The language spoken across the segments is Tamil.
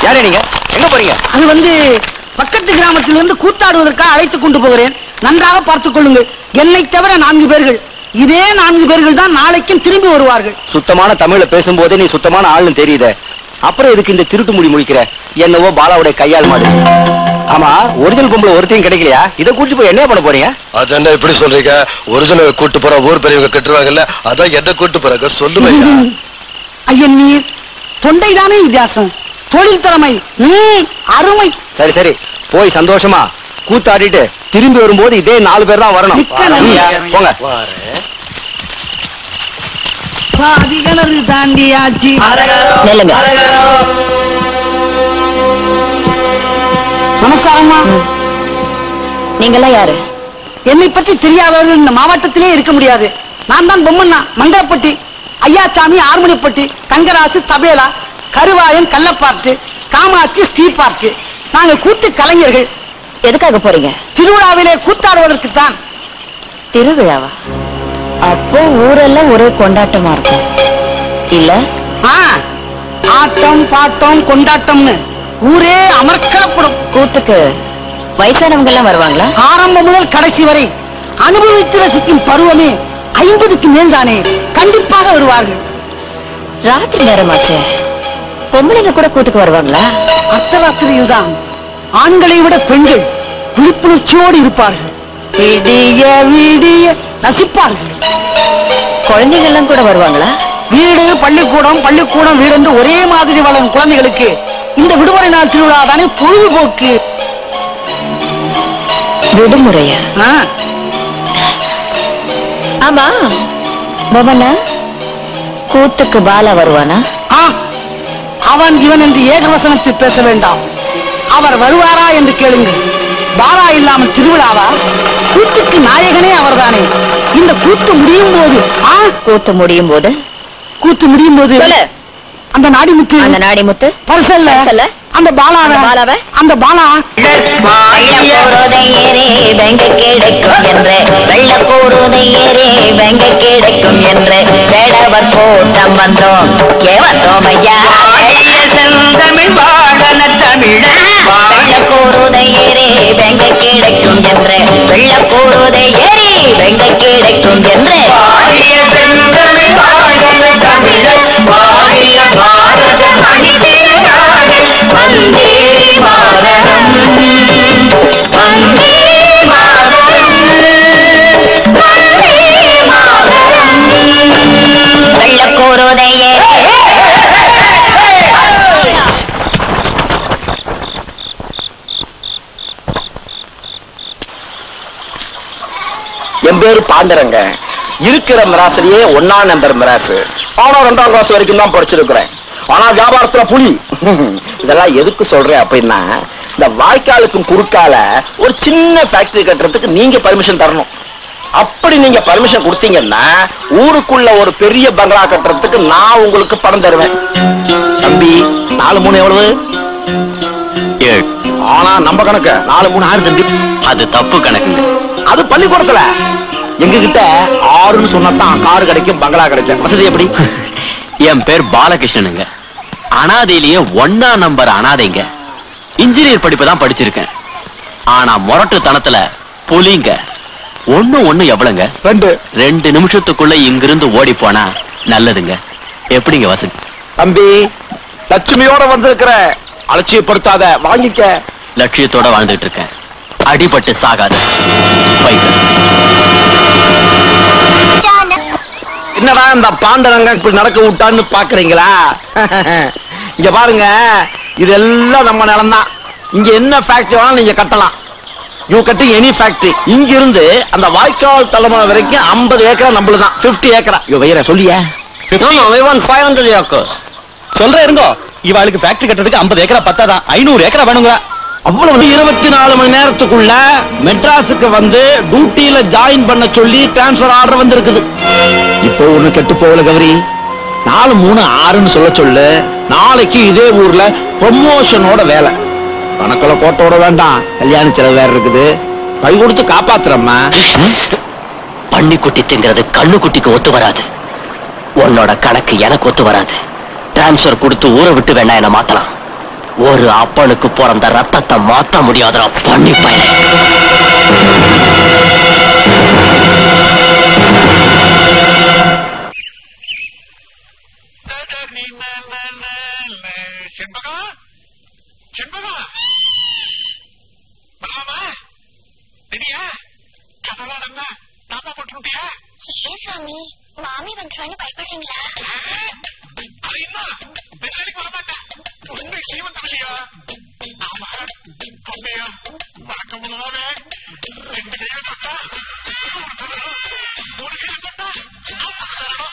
யாரே நீங்க எங்க போறீங்க அது வந்து பக்கத்து கிராமத்திலிருந்து கூத்தாடுவதற்காக அழைத்துக் கொண்டு போகிறேன் நன்றாக பார்த்துக் கொள்ளுங்கள் என்னை தவிர நான்கு பேர்கள் இதே நான்கு பேர்கள் தான் நாளைக்கும் திரும்பி வருவார்கள் சுத்தமான தமிழ்ல பேசும்போதே நீ சுத்தமான ஆள்னு தெரியுதே அப்புறம் எதுக்கு இந்த திருட்டு முடி முடிக்கிற என்னவோ பாலாவுடைய கையால் மாடு ஆமா ஒரிஜினல் பொம்பளை ஒருத்தையும் கிடைக்கலையா இதை கூட்டிட்டு போய் என்ன பண்ண போறீங்க அது என்ன இப்படி சொல்றீங்க ஒரிஜினல் கூட்டு போற ஊர் பெரியவங்க கட்டுருவாங்கல்ல அதான் எதை கூட்டு போறாங்க சொல்லுவையா ஐயன் நீர் தொண்டைதானே வித்தியாசம் தொழில் திறமை ம், அருமை சரி சரி போய் சந்தோஷமா கூத்தாடிட்டு திரும்பி வரும்போது இதே நாலு பேர் தான் வரணும் மிக்க நன்றி. ம், போங்க பாதி கிணறு தாண்டியாச்சு நில்லுங்க நமஸ்காரம்மா நீங்கெல்லாம் யாரு என்னை பற்றி தெரியாதவர்கள் இந்த மாவட்டத்திலே இருக்க முடியாது நான் தான் பொம்மண்ணா மங்களப்பட்டி ஐயாச்சாமி ஆறுமணிப்பட்டி தங்கராசு தபேலா கருவாயன் கள்ளப்பாட்டு காமாட்சி ஸ்ரீபாட்டு நாங்கள் கூத்து கலைஞர்கள் எதுக்காக போறீங்க திருவிழாவிலே கூத்தாடுவதற்கு தான் திருவிழாவா அப்போ ஊரெல்லாம் ஒரே கொண்டாட்டமா இருக்கும் இல்ல ஆட்டம் பாட்டம் கொண்டாட்டம்னு ஊரே அமர்க்கப்படும் கூத்துக்கு வயசானவங்க எல்லாம் வருவாங்களா ஆரம்பம் முதல் கடைசி வரை அனுபவித்து ரசிக்கும் பருவமே ஐம்பதுக்கு மேல்தானே கண்டிப்பாக வருவார்கள் ராத்திரி நேரமாச்சே பொம்பளைங்க கூட கூத்துக்கு வருவாங்களா அர்த்தராத்திரியில் தான் ஆண்களை விட பெண்கள் விழிப்புணர்ச்சியோடு இருப்பார்கள் விடிய விடிய ரசிப்பார்கள் குழந்தைங்க எல்லாம் கூட வருவாங்களா வீடு பள்ளிக்கூடம் பள்ளிக்கூடம் வீடு என்று ஒரே மாதிரி வளரும் குழந்தைகளுக்கு இந்த விடுமுறை நாள் திருவிழா தானே பொழுதுபோக்கு விடுமுறையா ஆ, ஆமா பொம்மண்ணா கூத்துக்கு பாலா வருவானா ஆ, அவன் இவன் என்று ஏகவசனத்தில் பேச வேண்டாம் அவர் வருவாரா என்று கேளுங்கள் பாரா இல்லாமல் திருவிழாவா கூத்துக்கு நாயகனே அவர்தானே இந்த கூத்து முடியும் போது ஆ, கூத்து முடியும் போது கூத்து முடியும் போது சொல்லு. அந்த நாடிமுத்து அந்த நாடி முத்து பரிசல்ல பரிசல்ல? அந்த பாலாவை அந்த பாலாவை? அந்த பாலா போருதையேறே வெங்க கிடைக்கும் என்று வெள்ள போருதையேறே வெங்க கிடைக்கும் என்று வேடவர் கூட்டம் வந்தோம் ஏ வந்தோம் ஐயா செந்தமிழ் வாழன தமிழர் வெள்ள போருதையேறே வெங்க கிடைக்கும் என்று வெள்ள போருதையேறே வெங்க கிடைக்கும் என்று செந்தமிழ் வாழன தமிழர் வாழிய பாரத மணி திருநாடு வந்தே மாதரம் வந்தே மாதரம் வந்தே மாதரம் வெள்ளக்கூறுதையே என் பேரு பாண்டரங்க இருக்கிற மிராசிலேயே ஒன்னாம் நம்பர் மிராசு ஆனா ரெண்டாம் கிளாஸ் வரைக்கும் தான் படிச்சிருக்கிறேன் ஆனா வியாபாரத்துல புலி இதெல்லாம் எதுக்கு சொல்றேன் அப்படின்னா இந்த வாய்க்காலுக்கும் குறுக்கால ஒரு சின்ன ஃபேக்டரி கட்டுறதுக்கு நீங்க பர்மிஷன் தரணும் அப்படி நீங்க பர்மிஷன் கொடுத்தீங்கன்னா ஊருக்குள்ள ஒரு பெரிய பங்களா கட்டுறதுக்கு நான் உங்களுக்கு பணம் தருவேன் தம்பி நாலு மூணு எவ்வளவு ஆனா நம்ம கணக்கு நாலு மூணு ஆறு தம்பி அது தப்பு கணக்குங்க அது பள்ளிக்கூடத்துல எங்க கிட்ட ஆறுன்னு சொன்னதான் காரு கிடைக்கும் பங்களா கிடைக்கும் வசதி எப்படி என் பேர் பாலகிருஷ்ணனுங்க அனாதையிலேயே ஒன்னா நம்பர் அனாதைங்க இன்ஜினியர் படிப்பு தான் படிச்சிருக்கேன் ஆனா முரட்டுத்தனத்துல புலிங்க ஒண்ணு ஒண்ணு எவ்வளவுங்க ரெண்டு ரெண்டு நிமிஷத்துக்குள்ள இங்கிருந்து ஓடி போனா நல்லதுங்க எப்படிங்க வசதி தம்பி லட்சுமியோட வந்திருக்கிற அலட்சியப்படுத்தாத வாங்கிக்க லட்சியத்தோட வாழ்ந்துட்டு இருக்கேன் அடிபட்டு சாகாத பைக்கு என்னடா இந்த பாண்டரங்க இப்படி நடக்க விட்டான்னு பாக்குறீங்களா இங்க பாருங்க இதெல்லாம் நம்ம நிலம்தான் இங்க என்ன ஃபேக்டரி வேணாலும் நீங்க கட்டலாம் யூ கட்டிங் எனி ஃபேக்டரி இங்க இருந்து அந்த வாய்க்கால் தலைமுறை வரைக்கும் 50 ஏக்கரா நம்மளுதான் 50 ஏக்கரா யோ வைர சொல்லியா ஃபைவ் ஹண்ட்ரட் ஏக்கர்ஸ் சொல்றேன் இருங்கோ இவாளுக்கு ஃபேக்டரி கட்டுறதுக்கு 50 ஏக்கரா பத்தாதான் ஐநூறு ஏக்கரா வேணுங்க அவ்வளவு இருபத்தி நாலு மணி நேரத்துக்குள்ள மெட்ராஸுக்கு வந்து டியூட்டியில ஜாயின் பண்ண சொல்லி டிரான்ஸ்பர் ஆர்டர் வந்திருக்குது இப்போ ஒண்ணு கெட்டு போகல கௌரி நாலு மூணு ஆறுன்னு சொல்ல சொல்லு நாளைக்கு இதே ஊர்ல ப்ரொமோஷனோட வேலை கணக்குல கோட்டோட வேண்டாம் கல்யாண செலவு வேற இருக்குது கை கொடுத்து காப்பாத்துறம்மா பன்னிக்குட்டி திங்கிறது கண்ணுக்குட்டிக்கு ஒத்து வராது உன்னோட கணக்கு எனக்கு ஒத்து வராது டிரான்ஸ்பர் கொடுத்து ஊரை விட்டு வேணா என்ன மாத்தலாம் ஒரு அப்பனுக்கு பிறந்த ரத்தத்தை மாத்த முடியாதடா பண்ணி பயலே செண்பகா செண்பகா வரலாமா ரெடியா கதெல்லாம் நல்லா தாப்பா போட்டுட்டியா ஏன் சாமி மாமி வந்துருவான்னு பயப்படுறீங்களா அது என்ன வெள்ளைக்கு வரமாட்டேன் உண்மை சீமந்தம் இல்லையா ஆமா பொம்மையா வழக்கம் உள்ளதாவே ரெண்டு கையில தொட்டா ஒரு தரணும் ஒரு கையில தொட்டா நாற்பது தரணும்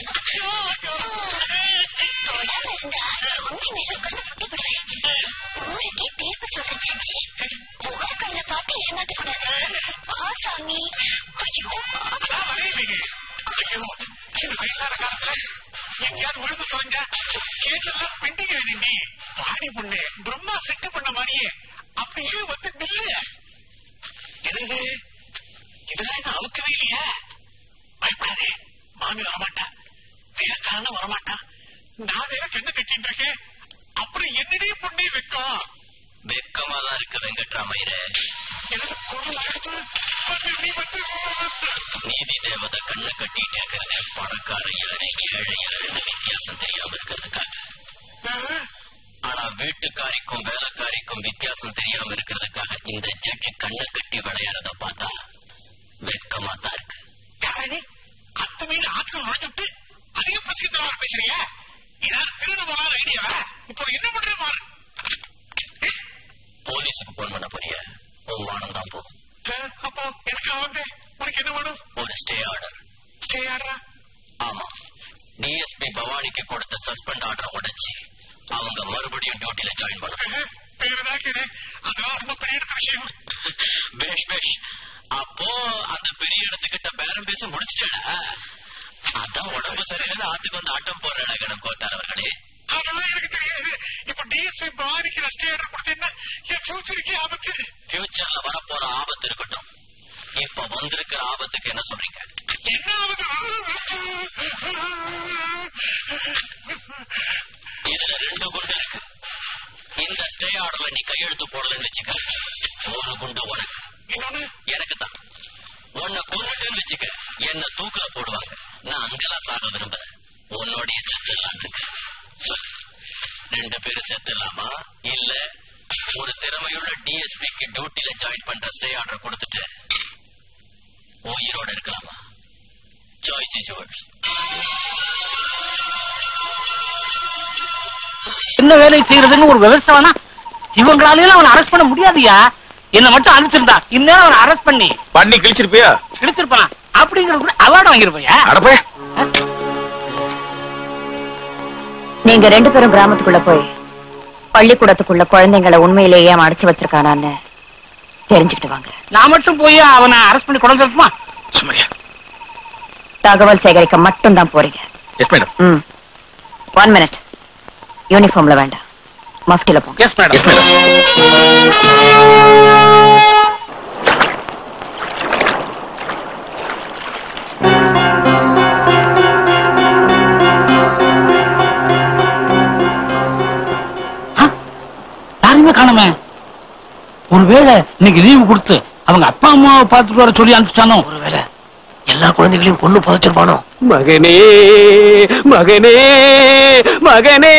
தொடாம இருந்தா உண்மை மேல உட்காந்து புத்தி போடுவேன் ஊருக்கே தீர்ப்பு சொல்றேன் செஞ்சு ஊருக்கண்ண பார்த்து ஏமாத்த கூடாது வா சாமி ஐயோ வா சாமி. வரீங்க ஐயோ இந்த வயசான காலத்துல எங்கேயாவது விழுந்து தொலைஞ்சா கேஸ் எல்லாம் பெண்டிங் நீ வாடி பொண்ணு பிரம்மா செட்டு பண்ண மாதிரியே அப்படியே வந்து நில்லு இது இதெல்லாம் என்ன அவுக்கவே இல்லையா பயப்படாதே மாமி வரமாட்டா வேலைக்காரனும் வரமாட்டான் நான் வேற கண்ணு கட்டிட்டு இருக்கேன் அப்புறம் என்னடி பொண்ணே வெக்கம் வெக்கமா தான் இருக்கு வெங்கட்ராமையரே எனக்கு குரல் அழைச்சு வந்து நீ வந்து நீதி தேவதை கண்ணை கட்டிட்டு இருக்கிறது பணக்கார இளனை ஏழை இளன்னு வித்தியாசம் தெரியாம இருக்கிறதுக்காக ஆனா வீட்டுக்காரிக்கும் வேலைக்காரிக்கும் வித்தியாசம் தெரியாம இருக்கிறதுக்காக இந்த ஜட்ஜி கண்ணை கட்டி விளையாடுறத பார்த்தா வெட்கமா தான் இருக்கு யாரானே அத்தை மீது ஆட்கள் நுழைஞ்சுட்டு அதிக பிரசித்தமாக பேசுறிய இதான் திருடு போனார் ஐடியாவா இப்போ என்ன பண்ற பாரு போலீஸுக்கு போன் பண்ண போறிய உன் மானம் தான் போகும் அஹ், அப்போ எனக்கு வந்து உனக்கு என்ன வேணும் ஒரு ஸ்டே ஆர்டர் ஸ்டே ஆடுறா ஆமா டிஎஸ்பி பவானிக்கு கொடுத்த சஸ்பெண்ட் ஆர்டரை உடைச்சு அவங்க மறுபடியும் டியூட்டில ஜாயின் பண்ணணும் பேரு தான் கேடு அதெல்லாம் ரொம்ப பெரிய இடத்து விஷயம் பேஷ் பேஷ் அப்போ அந்த பெரிய இடத்துக்கிட்ட பேரம் பேச முடிச்சிட்டா அதான் உடம்பு சரியில்லை ஆத்துக்கு வந்து ஆட்டம் போடுற கணம் கோட்டார் அவர்களே அதெல்லாம் எனக்கு தெரியாது இப்போ டிஎஸ்பி பவானிக்கு நான் ஸ்டே ஆர்டர் கொடுத்தேன்னா என் ஃபியூச்சருக்கு ஆபத்து ஃபியூச்சர்ல வரப்போற ஆபத்து இருக்கட்டும் இப்ப வந்திருக்கிற ஆபத்துக்கு என்ன சொல்றீங்க என்ன ஆபத்து இதுல ரெண்டு குண்டு இருக்கு இந்த ஸ்டே ஆர்டர்ல நீ கையெழுத்து போடலன்னு வச்சுக்க ஒரு குண்டு உனக்கு இன்னொன்னு எனக்கு தான் உன்னை கொண்டுட்டுன்னு வச்சுக்க என்ன தூக்குல போடுவாங்க நான் அங்கெல்லாம் சாக விரும்புறேன் உன்னோடைய செத்துடலாம் சொல்லு ரெண்டு பேரும் செத்துடலாமா இல்ல ஒரு திறமையுள்ள டிஎஸ்பிக்கு டியூட்டில ஜாயின் பண்ற ஸ்டே ஆர்டர் கொடுத்துட்டு உயிரோட இருக்கலாமா சாய்ஸ் இஸ் யுவர்ஸ் என்ன வேலை செய்யறதுன்னு ஒரு விவசாயம்னா இவங்களால அவனை அரெஸ்ட் பண்ண முடியாதுயா என்ன மட்டும் அனுப்பிச்சிருந்தா இந்நேரம் அவனை அரெஸ்ட் பண்ணி பண்ணி கிழிச்சிருப்பியா எடுத்திருப்பான் அப்படிங்கிற கூட அவார்டு வாங்கிருப்பையா அடப்பே நீங்க ரெண்டு பேரும் கிராமத்துக்குள்ள போய் பள்ளிக்கூடத்துக்குள்ள குழந்தைங்களை உண்மையிலேயே அவன் அடைச்சு வச்சிருக்கானான்னு தெரிஞ்சுக்கிட்டு வாங்க நான் மட்டும் போய் அவனை அரெஸ்ட் பண்ணி கொண்டு வந்துருமா சும்மையா தகவல் சேகரிக்க மட்டும் தான் போறீங்க yes madam hmm one minute யூனிஃபார்ம்ல வேண்டாம் மஃப்டில போங்க எஸ் மேடம் எஸ் மேடம் யாருமே காணுமே ஒருவேளை இன்னைக்கு லீவு கொடுத்து அவங்க அப்பா அம்மாவை பார்த்துட்டு வர சொல்லி அனுப்பிச்சானோ ஒருவேளை எல்லா குழந்தைகளையும் கொண்டு புதைச்சிருப்பானோ மகனே மகனே மகனே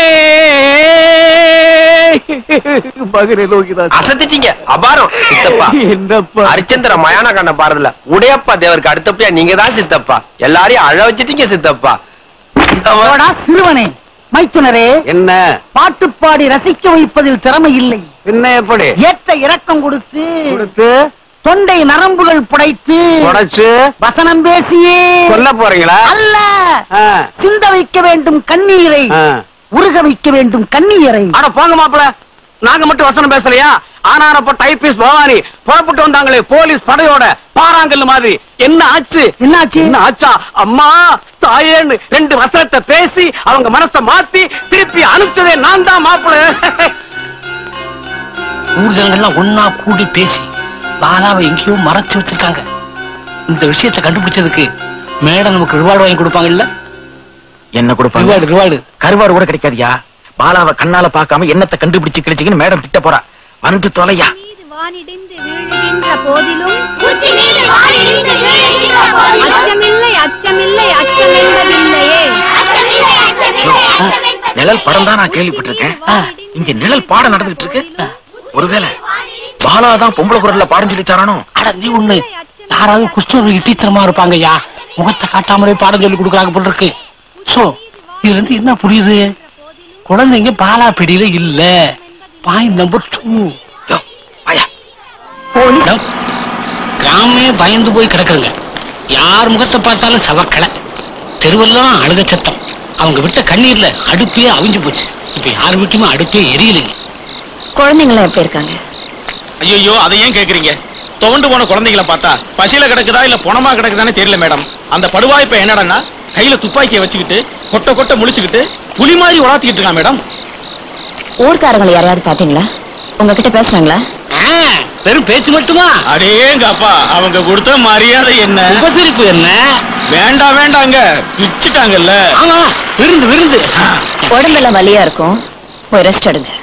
மகனே லோகிதாஸ் அசத்திட்டீங்க அபாரம் சித்தப்பா என்னப்பா அரிச்சந்திர மயான கண்ண பாரதில்ல உடையப்பா தேவருக்கு அடுத்தபடியா நீங்க தான் சித்தப்பா எல்லாரையும் அழ வச்சிட்டீங்க சித்தப்பா போடா சிறுவனே மைத்துனரே என்ன பாட்டு பாடி ரசிக்க வைப்பதில் திறமை இல்லை என்ன எப்படி ஏற்ற இரக்கம் கொடுத்து கொடுத்து தொண்டை நரம்புகள் புடைத்து உடைச்சு வசனம் பேசியே சொல்ல போறீங்களா அல்ல ஆ, சிந்த வைக்க வேண்டும் கண்ணீரை ஆ. உருக வைக்க வேண்டும் கண்ணீரை அட போங்க மாப்பிள நாங்க மட்டும் வசனம் பேசலையா ஆனாரப்ப டைபிஸ் பவானி புறப்பட்டு வந்தாங்களே போலீஸ் படையோட பாறாங்கல் மாதிரி என்ன ஆச்சு என்னாச்சு என்ன ஆச்சா அம்மா தாயேன்னு ரெண்டு வசனத்தை பேசி அவங்க மனச மாத்தி திருப்பி அனுப்பிச்சதே நான் தான் மாப்பிள ஊர்ஜனங்கள்லாம் ஒன்னா கூடி பேசி பாலாவை எங்கேயோ மறைச்சு வச்சிருக்காங்க இந்த விஷயத்தை கண்டுபிடிச்சதுக்கு மேடம் நமக்கு ரிவார்டு வாங்கி கொடுப்பாங்க இல்ல என்ன கொடுப்பாங்க ரிவார்டு ரிவார்டு கருவாடு கூட கிடைக்காதியா பாலாவை கண்ணால பார்க்காம என்னத்தை கண்டுபிடிச்சு கிழிச்சிங்கன்னு மேடம் திட்ட போறா வந்து தொலையா மீது வானிடிந்து வீழுகின்ற போதிலும் அச்சமில்லை அச்சமில்லை அச்சம் என்பதில்லையே நிழல் படம் தான் நான் கேள்விப்பட்டிருக்கேன் இங்க நிழல் பாடம் நடந்துகிட்டு இருக்கு ஒருவேளை பாலா தான் பொம்பளை குரல்ல பாடம் சொல்லி தரானோ அட நீ ஒண்ணு யாராவது குஷ்டரோகி இட்டித்தனமா இருப்பாங்கய்யா முகத்தை காட்டாமலே பாடம் சொல்லி கொடுக்குறாங்க போல இருக்கு சோ இதுல இருந்து என்ன புரியுது குழந்தைங்க பாலா பிடியில இல்ல பாயிண்ட் நம்பர் டூ யோ, வாயா போலீஸ் கிராமே பயந்து போய் கிடக்குறங்க யார் முகத்தை பார்த்தாலும் சவக்கலை தெருவெல்லாம் அழுக சத்தம் அவங்க விட்ட கண்ணீர்ல அடுப்பே அவிஞ்சு போச்சு இப்ப யார் வீட்டுமே அடுப்பே எரியலைங்க குழந்தைங்களாம் எப்படி இருக்காங்க ஐயோ அதை ஏன் கேக்குறீங்க துவண்டு போன குழந்தைகளை பார்த்தா பசியில கிடக்குதா இல்ல பொணமா கிடக்குதான்னு தெரியல மேடம் அந்த படுவாய் இப்ப என்னடான்னா கையில துப்பாக்கியை வச்சுக்கிட்டு கொட்ட கொட்ட முழிச்சுக்கிட்டு புலி மாதிரி உலாத்திக்கிட்டு இருக்கான் மேடம் ஊர்க்காரங்களை யாரையாவது பாத்தீங்களா உங்ககிட்ட பேசுறாங்களா ஆ, வெறும் பேச்சு மட்டுமா அடேங்க அப்பா அவங்க கொடுத்த மரியாதை என்ன உபசரிப்பு என்ன வேண்டாம் வேண்டாங்க பிச்சுட்டாங்கல்ல ஆமா விருந்து விருந்து உடம்பெல்லாம் வலியா இருக்கும் போய் ரெஸ்ட் எடுங்க